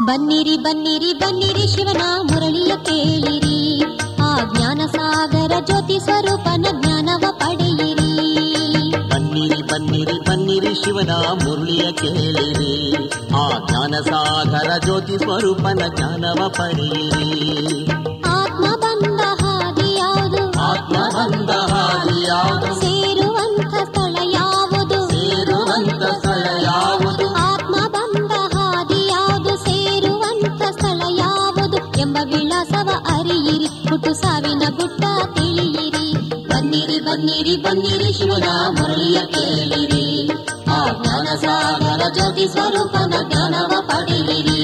ಬನ್ನಿರಿ ಬನ್ನಿರಿ ಬನ್ನಿರಿ ಶಿವನ ಮುರಳಿಯ ಕೇಳಿರಿ ಆ ಜ್ಞಾನ ಸಾಗರ ಜ್ಯೋತಿ ಸ್ವರೂಪನ ಜ್ಞಾನವ ಪಡೆಯಿರಿ ಬನ್ನಿರಿ ಬನ್ನಿರಿ ಬನ್ನಿರಿ ಶಿವನ ಮುರಳಿಯ ಕೇಳಿರಿ ಆ ಜ್ಞಾನ ಸಾಗರ ಜ್ಯೋತಿ ಸ್ವರೂಪನ ಜ್ಞಾನವ ಪಡೆಯಿರಿ ಆತ್ಮ ಬಂದ ಹಾದಿ ಯಾವುದು ಆತ್ಮ ಬಂದ ಹಾದಿ ಯಾವುದು ಸೇರುವಂತ ಸ್ಥಳ ಯಾವುದು ಸೇರುವಂತ ಸ್ಥಳ ಯಾವುದು ಆತ್ಮ ಬಂದ ಹಾದಿ ಯಾವುದು ಸೇರುವಂತ ಸ್ಥಳ ಯಾವುದು ಎಂಬ ವಿಳಾಸವ ಅರಿಯಿರಿ ಹುಟ್ಟು ಸಾವಿನ ಗುಟ್ಟ ತಿಳಿಯಿರಿ ಬನ್ನಿರಿ ಬನ್ನಿರಿ ಬನ್ನಿರಿ ಶಿವನ ಮುರಳಿಯ ಕೇಳಿರಿ ಆ ಜ್ಞಾನ ಸಾಗರ ಜ್ಯೋತಿ ಸ್ವರೂಪನ ಜ್ಞಾನವ ಪಡೆಯಿರಿ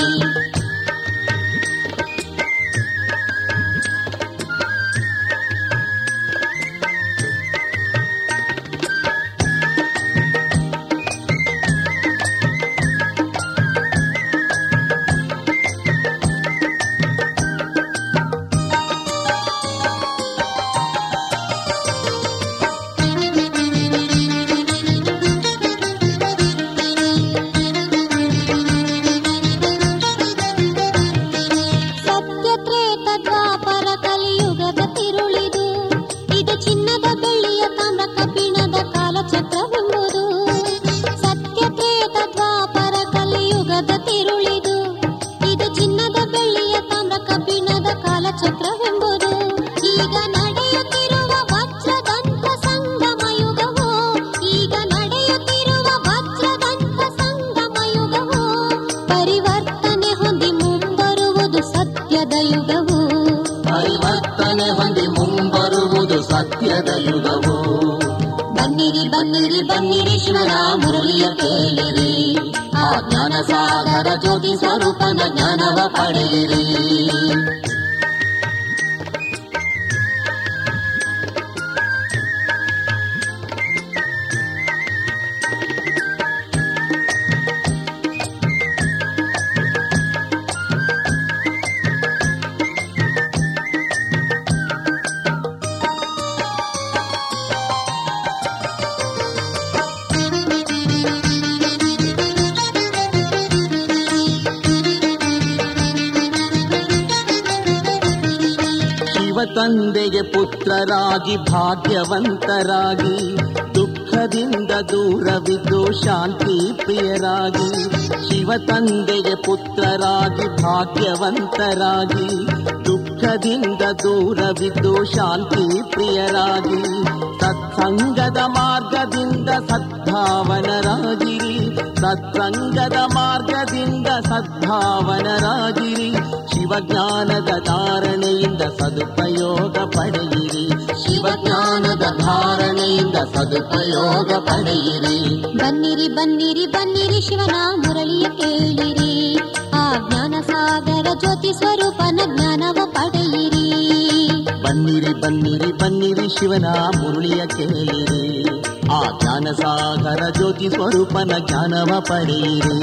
ಸತ್ಯ ತ್ರೇತ ದ್ವಾಪರ ಕಲಿಯುಗದ ತಿರುಳಿದು ಇದು ಚಿನ್ನದ ಬೆಳ್ಳಿಯ ತಾಮ್ರ ಕಬ್ಬಿಣದ ಕಾಲಚಕ್ರವೆಂಬುದು ಸತ್ಯ ತ್ರೇತ ದ್ವಾಪರ ಕಲಿಯುಗದ ತಿರುಳಿದು ಇದು ಚಿನ್ನದ ಬೆಳ್ಳಿಯ ತಾಮ್ರ ಕಬ್ಬಿಣದ ಕಾಲಚಕ್ರವೆಂಬುದು ಈಗ ನಡೆಯುತ್ತಿರುವ ವಜ್ರದಂತ ಸಂಗಮ ಯುಗವು ಈಗ ನಡೆಯುತ್ತಿರುವ ವಜ್ರದಂತ ಸಂಗಮ ಯುಗವು ಪರಿವರ್ತನೆ ಹೊಂದಿ ಮುಂಬರುವುದು ಸತ್ಯದ ಯುಗವು ಪರಿವರ್ತನೆ ಹೊಂದಿ ಮುಂಬರುವುದು ಸತ್ಯದ ಯುಗವು ಬನ್ನಿರಿ ಬನ್ನಿರಿ ಬನ್ನಿರಿ ಶಿವನ ಮುರಳಿಯ ಕೇಳಿರಿ ಆ ಜ್ಞಾನ ಸಾಗರ ಜ್ಯೋತಿ ಸ್ವರೂಪನ ಜ್ಞಾನವ ಪಡೆಯಿರಿ ಶಿವ ತಂದೆಗೆ ಪುತ್ರರಾಗಿ ಭಾಗ್ಯವಂತರಾಗಿ ದುಃಖದಿಂದ ದೂರವಿದ್ದು ಶಾಂತಿ ಪ್ರಿಯರಾಗಿ ಶಿವ ತಂದೆಗೆ ಪುತ್ರರಾಗಿ ಭಾಗ್ಯವಂತರಾಗಿ ದುಃಖದಿಂದ ದೂರವಿದ್ದು ಶಾಂತಿ ಪ್ರಿಯರಾಗಿ ಸತ್ಸಂಗದ ಮಾರ್ಗದಿಂದ ಸದ್ಭಾವನರಾಗಿರಿ ಸತ್ಸಂಗದ ಮಾರ್ಗದಿಂದ ಸದ್ಭಾವನರಾಗಿರಿ ಶಿವಜ್ಞಾನದ ಧಾರಣೆಯಿಂದ ಸದುಪಯೋಗ ಪಡೆಯಿರಿ ಶಿವಜ್ಞಾನದ ಧಾರಣೆಯಿಂದ ಸದುಪಯೋಗ ಪಡೆಯಿರಿ ಬನ್ನಿರಿ ಬನ್ನಿರಿ ಬನ್ನಿರಿ ಶಿವನ ಮುರಳಿಯ ಕೇಳಿರಿ ಆ ಜ್ಞಾನ ಸಾಗರ ಜ್ಯೋತಿ ಸ್ವರೂಪನ ಜ್ಞಾನವ ಪಡೆಯಿರಿ ಬನ್ನಿರಿ ಬನ್ನಿರಿ ಬನ್ನಿರಿ ಶಿವನ ಮುರುಳಿಯ ಕೇಳಿರಿ ಆ ಜ್ಞಾನ ಸಾಗರ ಜ್ಯೋತಿ ಸ್ವರೂಪನ ಜ್ಞಾನವ ಪಡೆಯಿರಿ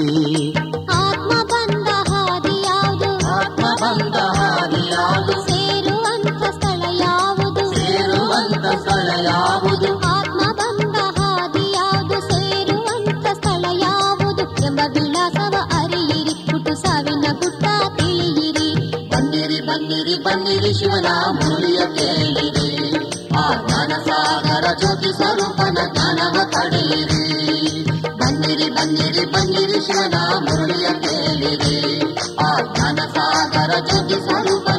ಆತ್ಮ ಬಂದ ಹಾದಿ ಯಾವುದು ಆತ್ಮ ಬಂದ ಹಾದಿ ಯಾವುದು ಸೇರುವಂತ ಸ್ಥಳ ಯಾವುದು ಸೇರುವಂತ ಸ್ಥಳ ಯಾವುದು ಆತ್ಮ ಬಂದ ಹಾದಿ ಯಾವುದು ಸೇರುವಂತ ಸ್ಥಳ ಯಾವುದು ಎಂಬ ವಿಳಾಸವ ಅರಿಯಿರಿ ಹುಟ್ಟು ಸಾವಿನ ಗುಟ್ಟ ತಿಳಿಯಿರಿ ಬನ್ನಿರಿ ಬನ್ನಿರಿ ಬನ್ನಿರಿ ಶಿವನ ಮುರುಳಿಯ ಕೇಳಿರಿ ಆ ಜ್ಞಾನ ಸಾಗರ ಜ್ಯೋತಿ ಸ್ವರೂಪನ ಜ್ಞಾನವ ಪಡೆಯಿರಿ ಬನ್ನಿರಿ ಬನ್ನಿರಿ ಬನ್ನಿರಿ ಶಿವನ ಮುರುಳಿಯ ಕೇಳಿರಿ ಆ ಜ್ಞಾನ ಸಾಗರ ಜ್ಯೋತಿ ಸ್ವರೂಪನ